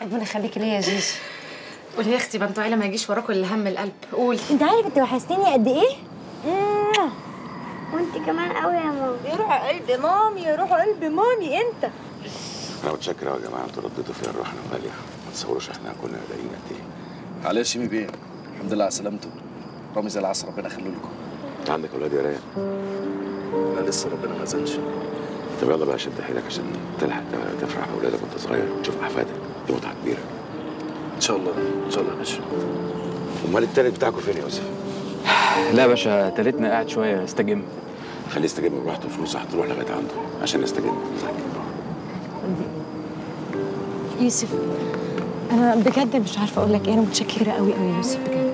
ربنا يخليكي ليا يا جيجي قولي يا اختي بنتو عيله ما يجيش وراكوا الا هم القلب قولي انت عارف انت وحشتني قد ايه وانت كمان قوي يا ماما يا روح قلب مامي يا روح قلب مامي انت انا متشكر قوي يا جماعه انتوا رديتوا فيها الروح انا غاليه ما تصوروش احنا كنا قلقانين قد ايه معلش يا شيمي بيه الحمد لله على سلامته رامي زي العسل ربنا يخليه لكم انت عندك اولاد يا رايق لا لسه ربنا ما زالش طب يلا بقى شد حيلك عشان تلحق تفرح باولادك وانت صغير وتشوف احفادك دي متعه كبيره ان شاء الله ان شاء الله يا باشا امال التالت بتاعكم فين يا يوسف؟ لا يا باشا تالتنا قاعد شويه يستجم خليه يستجم براحته فلوسه هتروح لغايه عنده عشان يستجم يوسف انا بجد مش عارفه اقول لك ايه انا متشكره قوي قوي يا يوسف بجد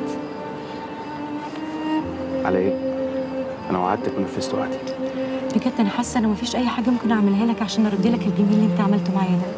على ايه؟ انا وعدتك ونفذت وعدي بجد انا حاسه ان مفيش اي حاجه ممكن اعملها لك عشان ارد لك الجميل اللي انت عملته معايا ده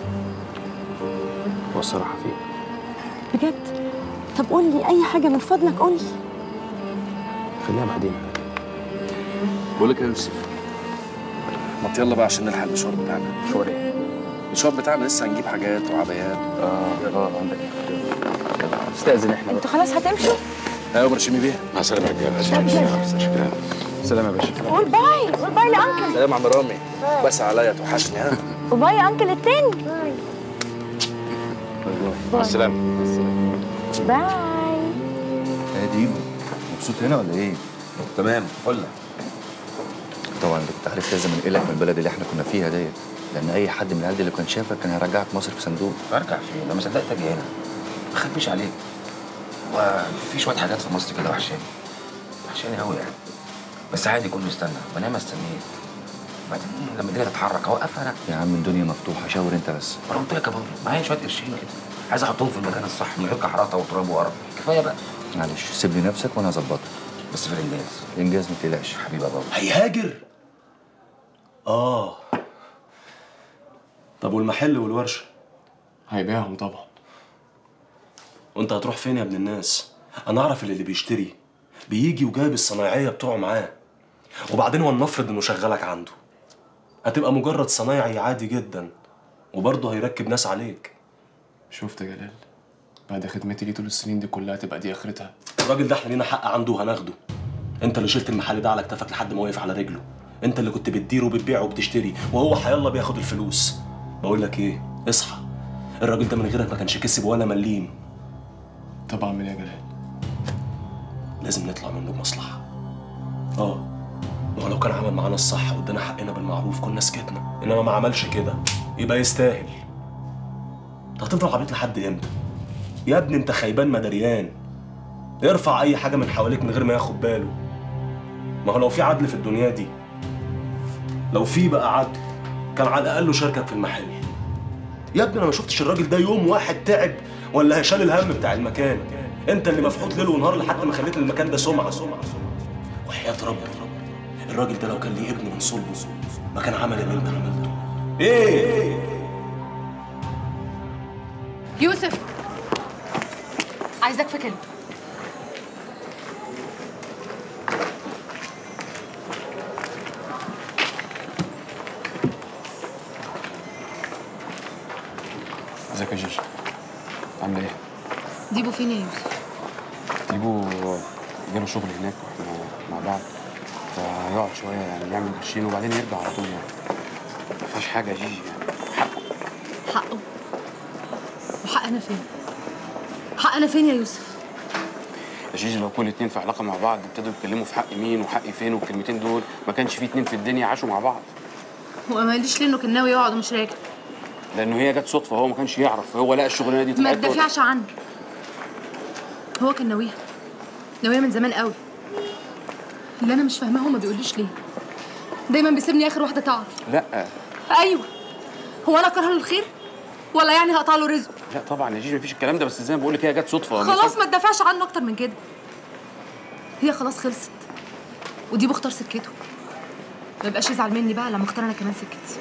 هو الصراحه فيه بجد طب قول لي اي حاجه من فضلك قول لي خليها بعدين بقول لك يا يوسف ما يلا بقى عشان نلحق المشوار بتاعنا مشوار ايه؟ المشوار بتاعنا لسه هنجيب حاجات وعبايات اه اه عندك استاذن احنا بقى انتوا خلاص هتمشوا ايوه يا شيمي بيه مع السلامه يا رجاله شكرا سلام يا باشا قول باي قول باي لانكل سلام يا عم رامي بس عليا توحشني ها وباي يا انكل التاني مع السلامه باي يا ديبو مبسوط هنا ولا ايه؟ تمام فله طبعا انت كنت عارف لازم انقلك من البلد اللي احنا كنا فيها ديت لان اي حد من العيال اللي كان شافك كان هيرجعك مصر في صندوق ارجع فين انا ما صدقت اجي هنا ما اخبيش عليك وفي شويه حاجات في مصر كده وحشاني وحشاني قوي يعني بس عادي كله استنى ما انا استنيت بعدين لما الدنيا تتحرك اوقفها انا يا عم الدنيا مفتوحه شاور انت بس انا قلت لك يا بابا معايا شويه قرشين كده عايز احطهم في المكان الصح من غير كحرطه وتراب وقرف كفايه بقى معلش سيب لي نفسك وانا هظبطك بس في الانجاز الانجاز ما تقلقش حبيبي يا بابا هيهاجر اه طب والمحل والورشه هيبيعهم طبعا وانت هتروح فين يا ابن الناس انا اعرف اللي, اللي بيشتري بيجي وجايب الصنايعيه بتوعه معاه وبعدين ولنفرض انه شغالك عنده هتبقى مجرد صنايعي عادي جدا وبرضه هيركب ناس عليك شفت يا جلال بعد خدمتي ليه طول السنين دي كلها تبقى دي اخرتها الراجل ده احنا لينا حق عنده وهناخده انت اللي شلت المحل ده على كتفك لحد ما وقف على رجله انت اللي كنت بتدير وبتبيع وبتشتري وهو حيالله بياخد الفلوس بقول لك ايه اصحى الراجل ده من غيرك ما كانش كسب ولا مليم طب اعمل ايه يا جلال لازم نطلع منه بمصلحه اه ما هو لو كان عمل معانا الصح وادانا حقنا بالمعروف كنا سكتنا انما ما عملش كده يبقى يستاهل انت هتفضل عبيط لحد امتى يا ابني انت خيبان مدريان ارفع اي حاجه من حواليك من غير ما ياخد باله ما هو لو في عدل في الدنيا دي لو في بقى عدل كان على الاقل شاركك في المحل يا ابني انا ما شفتش الراجل ده يوم واحد تعب ولا شال الهم بتاع المكان انت اللي مفحوط ليل ونهار لحد ما خليت المكان ده سمعه سمعه وحياه رب الراجل ده لو كان ليه ابن من صلبه ما كان عمل اللي انت عملته ايه يوسف عايزك في كلمه ازيك يا جيجي عامله ايه؟ ديبو فين يا يوسف تيجو جاله شغل هناك واحنا مع بعض فهيقعد شويه يعني يعمل قرشين وبعدين يرجع على طول يعني ما فيهاش حاجه يا جيجي يعني حقه حقه وحقنا فين حقنا فين يا يوسف يا جيجي لو كل اتنين في علاقه مع بعض ابتدوا يتكلموا في حق مين وحقي فين والكلمتين دول ما كانش في اتنين في الدنيا عاشوا مع بعض هو ما قاليش ليه انه كان ناوي يقعد ومش راجع لانه هي جت صدفه هو ما كانش يعرف هو لقى الشغلانه دي ما طلعت له. تدافعش عنه هو كان ناويها ناويها من زمان قوي اللي انا مش فاهماه هو ما بيقوليش ليه دايما بيسيبني اخر واحده تعرف لا ايوه هو انا كارهه له الخير ولا يعني هقطع له رزقه لا طبعا يا جيجي مفيش الكلام ده بس زي ما بقول لك هي جت صدفه خلاص ما تدافعش عنه اكتر من كده هي خلاص خلصت ودي بختار سكته ما يبقاش يزعل مني بقى لما اختار انا كمان سكتي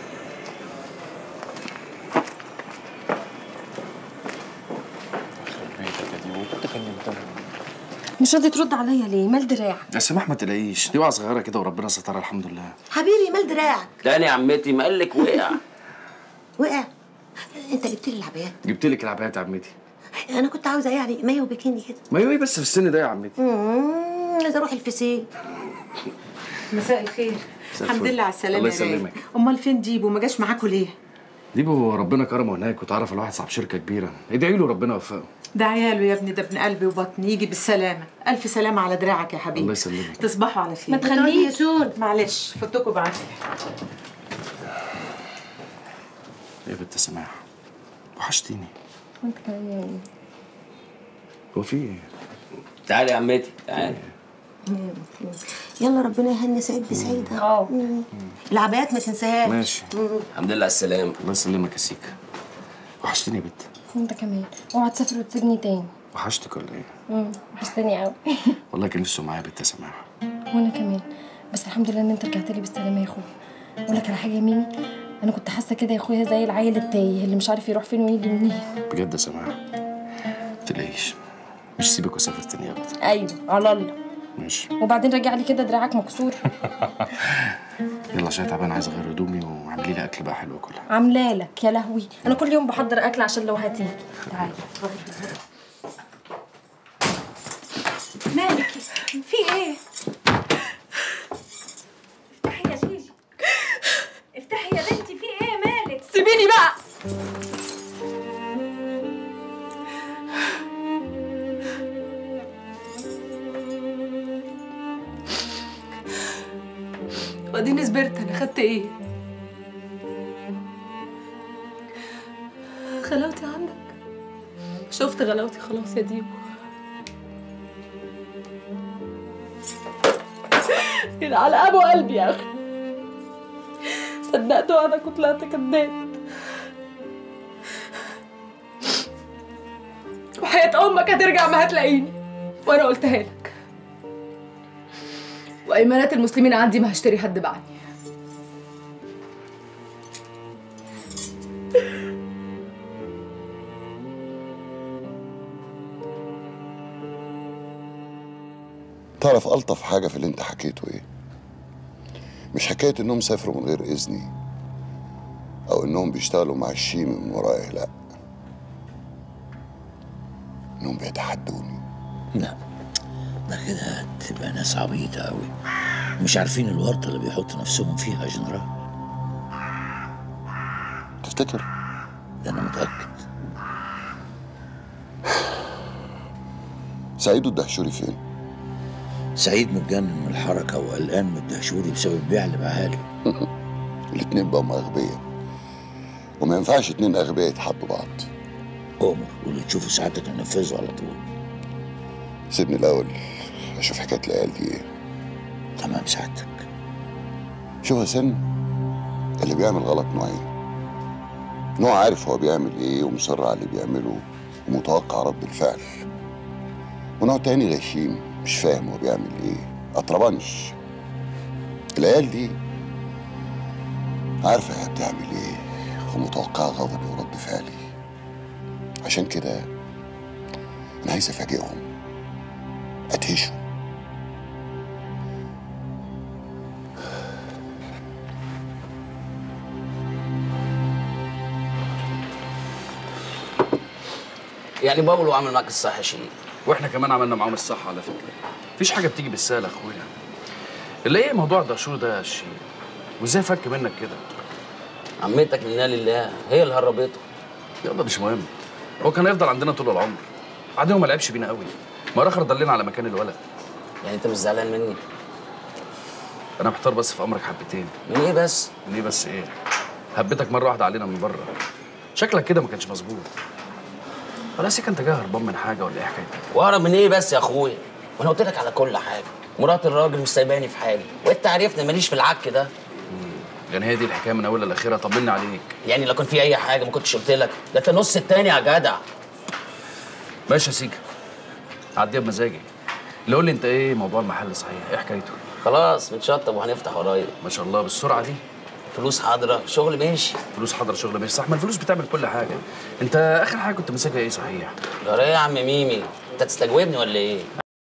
بيتك يا دي ممكن تكلم مش راضي ترد عليا ليه مال دراعك يا سماح ما تلاقيش دي وقعه صغيره كده وربنا سترها الحمد لله حبيبي مال دراعك تاني يا عمتي ما قالك وقع وقع انت اللي جبت لي العبايات جبت لك العبايات يا عمتي انا كنت عاوزه يعني مايو بيكيني كده ما ايه بس في السن ده يا عمتي مم، عايزه اروح الفسيخ مساء الخير مساء الحمد الفل. لله على السلامه الله يا رايق. يسلمك. امال فين ديبو ما جاش معاكوا ليه ديبو ربنا كرمه هناك وتعرف على واحد صاحب شركه كبيره ادعي له ربنا يوفقه ده عياله يا ابني ده ابن قلبي وبطني يجي بالسلامه الف سلامه على دراعك يا حبيبي الله يسلمك تصبحوا على خير ما تخليه يسود معلش فوتكوا بعافيه يا بنت سماح وحشتيني وانت كمان يا ماما. هو في ايه؟ تعالي يا عمتي تعالي يلا ربنا يهني سعيد بسعيد اه مم. العبايات ما تنساهاش ماشي الحمد لله على السلامه الله يسلمك يا سيكا وحشتني يا بنت وانت كمان اوعى تسافر وتسيبني تاني وحشتك ولا ايه؟ امم وحشتني قوي والله كان نفسه معايا يا بنت سماح وانا كمان بس الحمد لله ان انت رجعت لي بالسلامه يا اخويا اقول لك على حاجه يا ميمي انا كنت حاسه كده يا اخويا زي العيل التايه اللي مش عارف يروح فين ويجي منين بجد يا سماح ما تلاقيش مش سيبك واسافر تاني ابدا ايوه على الله ماشي وبعدين رجع لي كده دراعك مكسور يلا عشان تعبان عايز اغير هدومي واعملي لي اكل بقى حلو كلها عامله لك يا لهوي انا كل يوم بحضر اكل عشان لو هتيجي تعالي مالك في ايه افتحي يا جيجي افتحي يا بنتي في ايه مالك سيبيني بقى واديني صبرت انا خدت ايه غلاوتي عندك شفت غلاوتي خلاص يا ديبو على ابو قلبي يا اخي صدقت وعدك وطلعت كداب وحياة امك هترجع ما هتلاقيني وانا قلتها لك وايمانات المسلمين عندي ما هشتري حد بعدي تعرف ألطف حاجة في اللي أنت حكيته إيه؟ مش حكاية إنهم سافروا من غير إذني أو إنهم بيشتغلوا مع الشيمي من ورايا لأ إنهم بيتحدوني لا ده كده تبقى ناس عبيطة أوي مش عارفين الورطة اللي بيحطوا نفسهم فيها يا جنرال تفتكر؟ ده أنا متأكد سعيد والدهشوري فين؟ سعيد متجنن من الحركة وقلقان من الدهشوري بسبب البيع اللي باعها له الاتنين بقوا أغبياء وما ينفعش اتنين أغبياء يتحدوا بعض أؤمر واللي تشوفه ساعتك ننفذه على طول سيبني الأول أشوف حكاية العيال دي إيه تمام سعادتك شوف يا سن اللي بيعمل غلط نوعين نوع عارف هو بيعمل ايه ومصر على اللي بيعمله ومتوقع رد الفعل ونوع تاني غشيم مش فاهم هو بيعمل ايه اطربنش العيال دي عارفة هي بتعمل ايه ومتوقعة غضبي ورد فعلي عشان كده انا عايز افاجئهم ادهشهم يعني بابلو عمل معاك الصح شيء واحنا كمان عملنا معاهم الصح على فكره مفيش حاجه بتيجي بالسهل يا اخويا اللي ايه موضوع الدهشور ده يا شيخ وازاي فك منك كده عمتك منها لله هي اللي هربته يلا مش مهم هو كان هيفضل عندنا طول العمر بعدين هو ما لعبش بينا قوي ما الاخر دلنا على مكان الولد يعني انت مش زعلان مني انا محتار بس في امرك حبتين من ايه بس من ايه بس ايه هبتك مره واحده علينا من بره شكلك كده ما كانش مظبوط خلاص يا انت جاي هربان من حاجه ولا ايه حكايتك واهرب من ايه بس يا اخويا وانا قلت لك على كل حاجه مرات الراجل مش سايباني في حالي وانت عارفني ماليش في العك ده يعني هي دي الحكايه من اولها لاخرها طمني عليك يعني لو كان في اي حاجه ما كنتش قلت لك ده انت النص التاني يا جدع ماشي يا سيكا عديها بمزاجي اللي قول لي انت ايه موضوع المحل صحيح ايه حكايته خلاص متشطب وهنفتح قريب ما شاء الله بالسرعه دي فلوس حاضره شغل ماشي فلوس حاضره شغل ماشي صح ما الفلوس بتعمل كل حاجه انت اخر حاجه كنت ماسكها ايه صحيح جرى ايه يا عم ميمي انت تستجوبني ولا ايه